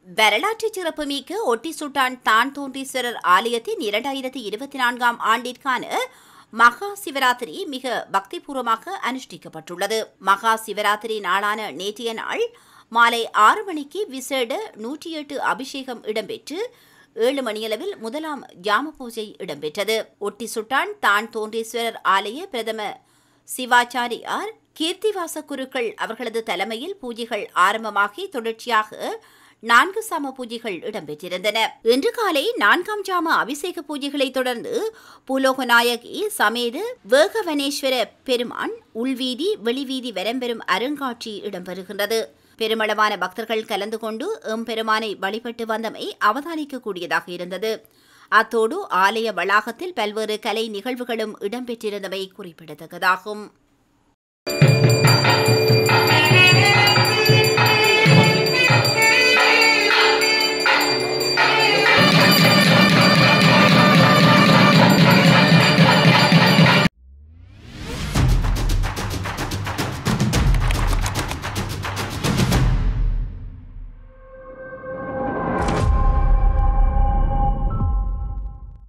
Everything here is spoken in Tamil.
வரலாற்று சிறப்புமிக்க ஒட்டி சுட்டான் தான் தோன்றீஸ்வரர் ஆலயத்தின் இரண்டாயிரத்தி இருபத்தி நான்காம் ஆண்டிற்கான மகா சிவராத்திரி மிக பக்திபூர்வமாக அனுஷ்டிக்கப்பட்டுள்ளது மகா சிவராத்திரி நாளான நேற்றைய நாள் மாலை ஆறு மணிக்கு விசேட நூற்றி எட்டு அபிஷேகம் இடம்பெற்று ஏழு மணியளவில் முதலாம் ஜாம பூஜை இடம்பெற்றது ஒட்டி சுட்டான் தான் தோன்றீஸ்வரர் ஆலய பிரதம சிவாச்சாரியார் கீர்த்திவாச குருக்கள் அவர்களது தலைமையில் பூஜைகள் ஆரம்பமாகி தொடர்ச்சியாக நான்கு சாம பூஜைகள் இடம்பெற்றிருந்தன இன்று காலை நான்காம் ஜாம அபிஷேக பூஜைகளை தொடர்ந்து பூலோகநாயகி சமேத வேகவனேஸ்வர பெருமான் உள்வீதி வெளிவீதி வரம்பெறும் அருங்காட்சி இடம்பெறுகின்றது பெருமளவான பக்தர்கள் கலந்து கொண்டு எம்பெருமானை வழிபட்டு வந்தமை அவதானிக்கக்கூடியதாக இருந்தது அத்தோடு ஆலய வளாகத்தில் பல்வேறு கலை நிகழ்வுகளும் இடம்பெற்றிருந்தமை குறிப்பிடத்தக்கதாகும்